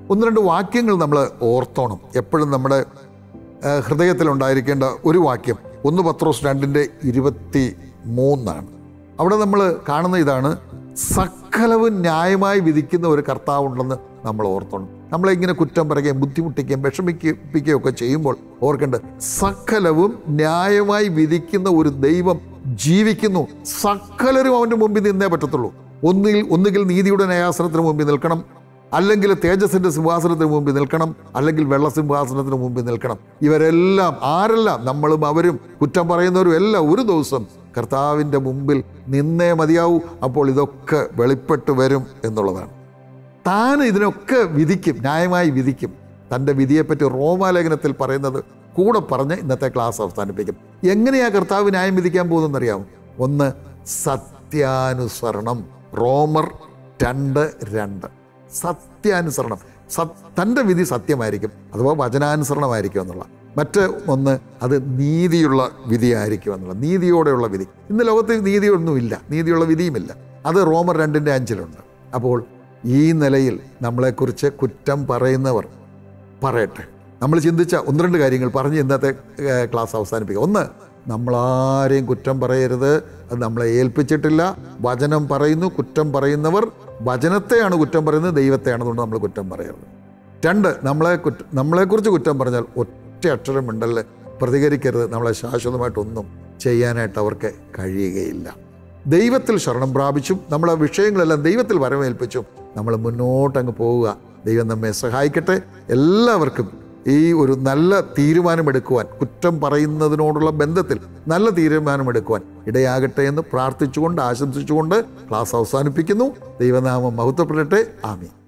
A: ഒന്ന് രണ്ട് വാക്യങ്ങൾ നമ്മൾ ഓർത്തോണം എപ്പോഴും നമ്മുടെ ആ, ഹൃദയത്തിലുണ്ടായിരിക്കേണ്ട ഒരു വാക്യം ഒന്ന് പത്രോസ് രണ്ടിൻ്റെ ഇരുപത്തി മൂന്നാണ് അവിടെ നമ്മൾ കാണുന്ന ഇതാണ് സകലവും ന്യായമായി വിധിക്കുന്ന ഒരു കർത്താവുണ്ടെന്ന് നമ്മൾ ഓർത്തോണം നമ്മളെ ഇങ്ങനെ കുറ്റം പറയുകയും ബുദ്ധിമുട്ടിക്കുകയും വിഷമിപ്പിക്കുകയും ഒക്കെ ചെയ്യുമ്പോൾ ഓർക്കേണ്ടത് സകലവും ന്യായമായി വിധിക്കുന്ന ഒരു ദൈവം ജീവിക്കുന്നു സകലരും അവൻ്റെ മുമ്പിൽ നിന്നേ പറ്റത്തുള്ളൂ ഒന്നുകിൽ ഒന്നുകിൽ നീതിയുടെ ന്യായാസനത്തിന് മുമ്പിൽ നിൽക്കണം അല്ലെങ്കിൽ തേജസ്സിന്റെ സിംഹാസനത്തിന് മുമ്പിൽ നിൽക്കണം അല്ലെങ്കിൽ വെള്ള സിംഹാസനത്തിന് മുമ്പിൽ നിൽക്കണം ഇവരെല്ലാം ആരെല്ലാം നമ്മളും അവരും കുറ്റം പറയുന്നവരും എല്ലാം ഒരു ദിവസം കർത്താവിൻ്റെ മുമ്പിൽ നിന്നേ മതിയാവൂ അപ്പോൾ ഇതൊക്കെ വെളിപ്പെട്ട് വരും എന്നുള്ളതാണ് താൻ ഇതിനൊക്കെ വിധിക്കും ന്യായമായി വിധിക്കും തൻ്റെ വിധിയെപ്പറ്റി റോമാലേഖനത്തിൽ പറയുന്നത് കൂടെ പറഞ്ഞ് ഇന്നത്തെ ക്ലാസ് അവസാനിപ്പിക്കും എങ്ങനെയാ കർത്താവ് ന്യായം വിധിക്കാൻ പോകുന്നതെന്നറിയാമോ ഒന്ന് സത്യാനുസരണം റോമർ രണ്ട് രണ്ട് സത്യാനുസരണം സത് തൻ്റെ വിധി സത്യമായിരിക്കും അഥവാ വചനാനുസരണമായിരിക്കും എന്നുള്ള മറ്റ് ഒന്ന് അത് നീതിയുള്ള വിധിയായിരിക്കും എന്നുള്ള നീതിയോടെയുള്ള വിധി ഇന്ന് ലോകത്ത് നീതിയൊന്നുമില്ല നീതിയുള്ള വിധിയുമില്ല അത് റോമർ രണ്ടിൻ്റെ അഞ്ചിലുണ്ട് അപ്പോൾ ഈ നിലയിൽ നമ്മളെക്കുറിച്ച് കുറ്റം പറയുന്നവർ പറയട്ടെ നമ്മൾ ചിന്തിച്ച ഒന്ന് രണ്ട് കാര്യങ്ങൾ പറഞ്ഞ് ഇന്നത്തെ ഏഹ്, ക്ലാസ് അവസാനിപ്പിക്കുക ഒന്ന് നമ്മളാരെയും കുറ്റം പറയരുത് അത് നമ്മളെ ഏൽപ്പിച്ചിട്ടില്ല വചനം പറയുന്നു കുറ്റം പറയുന്നവർ വചനത്തെയാണ് കുറ്റം പറയുന്നത് ദൈവത്തെയാണ് അതുകൊണ്ട് നമ്മൾ കുറ്റം പറയരുത് രണ്ട് നമ്മളെ കുറ്റ നമ്മളെക്കുറിച്ച് കുറ്റം പറഞ്ഞാൽ ഒറ്റ അക്ഷരം ഉണ്ടല്ലേ പ്രതികരിക്കരുത് നമ്മളെ ശാശ്വതമായിട്ടൊന്നും ചെയ്യാനായിട്ട് അവർക്ക് കഴിയുകയില്ല ദൈവത്തിൽ ശരണം പ്രാപിച്ചും നമ്മളെ വിഷയങ്ങളെല്ലാം ദൈവത്തിൽ വരവേൽപ്പിച്ചും നമ്മൾ മുന്നോട്ടങ്ങ് പോവുക ദൈവം നമ്മെ സഹായിക്കട്ടെ എല്ലാവർക്കും ഈ ഒരു നല്ല തീരുമാനമെടുക്കുവാൻ കുറ്റം പറയുന്നതിനോടുള്ള ബന്ധത്തിൽ നല്ല തീരുമാനമെടുക്കുവാൻ ഇടയാകട്ടെ എന്ന് പ്രാർത്ഥിച്ചുകൊണ്ട് ആശംസിച്ചുകൊണ്ട് ക്ലാസ് അവസാനിപ്പിക്കുന്നു ദൈവനാമം മഹത്വപ്പെടട്ടെ ആമീൻ